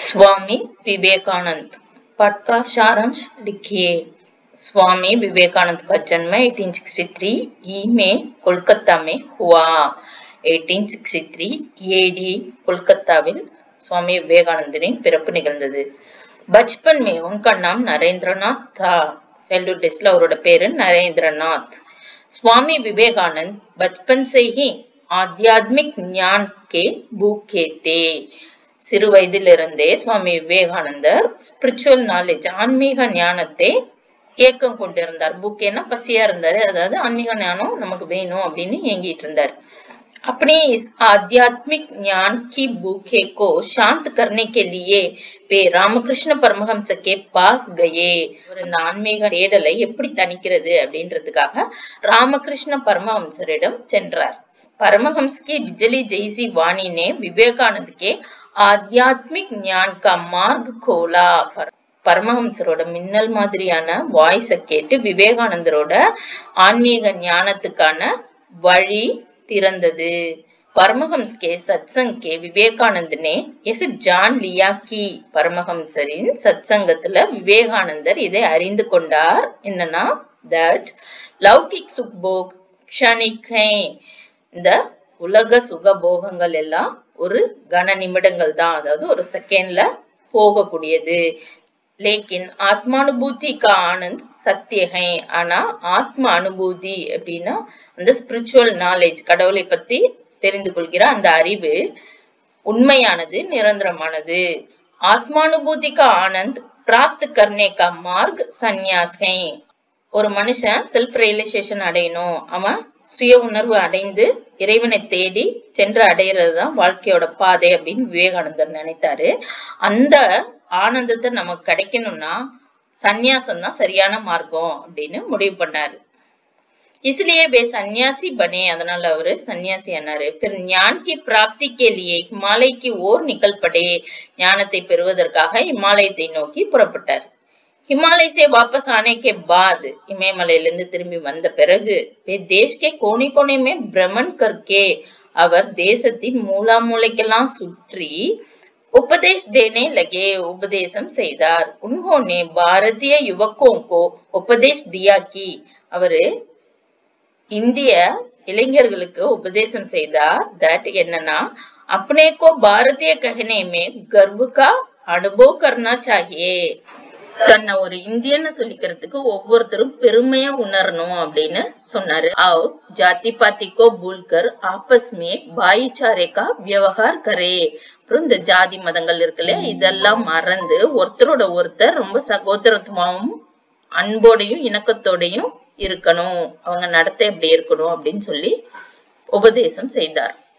स्वामी विवेकानंद पाठ का सारांश लिखिए स्वामी विवेकानंद का जन्म 1863 ई में कोलकाता में हुआ 1863 ஏடி கொல்கத்தாவில் சுவாமி விவேகானந்தரின் பிறப்பு நிகழ்ந்தது बचपन में उनका नाम नरेंद्रनाथ था चाइल्डहुड डेस्ல அவரோட பேரு नरेंद्रनाथ स्वामी विवेकानंद बचपन से ही आध्यात्मिक ज्ञान के भूखे थे சிறு வயதிலிருந்தே சுவாமி விவேகானந்தர் ஸ்பிரிச்சுவல் நாலேஜ் ஆன்மீக ஞானத்தை ஏக்கம் கொண்டிருந்தார் புக்கேனா பசியா இருந்தாரு அதாவது ஆன்மீக ஞானம் நமக்கு வேணும் அப்படின்னு ஏங்கிட்டு இருந்தார் अपनी इस आध्यात्मिक ज्ञान की भूखे को शांत करने के लिए वे ராமகிருஷ்ண பரமஹம்ச के पास गए அவர் இந்த ஆன்மீக தேடலை எப்படி தணிக்கிறது அப்படின்றதுக்காக ராமகிருஷ்ண பரமஹம்சரிடம் சென்றார் परमहंस की बिजली जैसी वाणी ने विवेकानंद के आध्यात्मिक ज्ञान का मार्ग खोला பரமஹம்சரோட மின்னல் மாதிரியான வாய்ஸை கேட்டு விவேகானந்தரோட ஆன்மீக ஞானத்துக்கான வழி திறந்தது परमहंस के सत्संग के विवेकानंद ने यह जान लिया कि பரமஹம்சரின் சத்சங்கத்துல விவேகானந்தர் இதை அறிந்து கொண்டார் என்னன்னா தட் லௌகிக் சுக்போக் க்ஷணிகை இந்த உலக சுகபோகங்கள் எல்லாம் ஒரு கன நிமிடங்கள் தான் அதாவது ஒரு செகண்ட்ல போகக்கூடியது லேக்கின் ஆத்மானுபூதி கா ஆனந்த் சத்தியகை ஆனா ஆத்ம அனுபூதி அப்படின்னா அந்த ஸ்பிரிச்சுவல் நாலேஜ் கடவுளை பத்தி தெரிந்து கொள்கிற அந்த அறிவு உண்மையானது நிரந்தரமானது ஆத்மானுபூதி கா ஆனந்த் பிராப்த் கர்னே கா மார்க் சந்நியாசை ஒரு மனுஷன் செல்ஃப் ரியலைசேஷன் அடையணும் அவன் சுய உணர்வு அடைந்து இறைவனை தேடி சென்று அடையிறது தான் வாழ்க்கையோட பாதை அப்படின்னு விவேகானந்தர் நினைத்தாரு அந்த ஆனந்தத்தை நமக்கு கிடைக்கணும்னா சந்நியாசம் தான் சரியான மார்க்கம் அப்படின்னு முடிவு பண்ணாரு इसलिए वे सन्यासी बने அதனால அவரு சன்னியாசி ஆனாரு फिर ज्ञान की प्राप्ति के लिए हिमालय की ओर निकल पड़े ஞானத்தை பெறுவதற்காக இமாலயத்தை நோக்கி புறப்பட்டார் हिमालय से वापस आने के बाद இமயமலையிலிருந்து திரும்பி வந்த பிறகு वे देश के कोने कोने में भ्रमण करके அவர் தேசத்தின் மூலா மூலைக்கெல்லாம் சுற்றி उपदेश देने लगे உபதேசம் செய்தார் उन्होंने भारतीय युवकों को उपदेश दिया कि அவரு இந்திய இளைஞர்களுக்கு உபதேசம் செய்தார் தட் என்னன்னா अपने को भारतीय कहने में गर्व का अनुभव करना चाहिए தன்னை ஒரு இந்தியன்னு சொல்லிக்கிறதுக்கு ஒவ்வொருத்தரும் பெருமையா உணரணும் அப்படின்னு சொன்னாரு அவ் ஜாதி பாத்திக்கோ பூல்கர் ஆபஸ்மே பாயிச்சாரே கா வியவகார் கரே அப்புறம் இந்த ஜாதி மதங்கள் இருக்குல்ல இதெல்லாம் மறந்து ஒருத்தரோட ஒருத்தர் ரொம்ப சகோதரத்துவமாவும் அன்போடையும் இணக்கத்தோடையும் இருக்கணும் அவங்க நடத்தை எப்படி இருக்கணும் அப்படின்னு சொல்லி உபதேசம் செய்தார்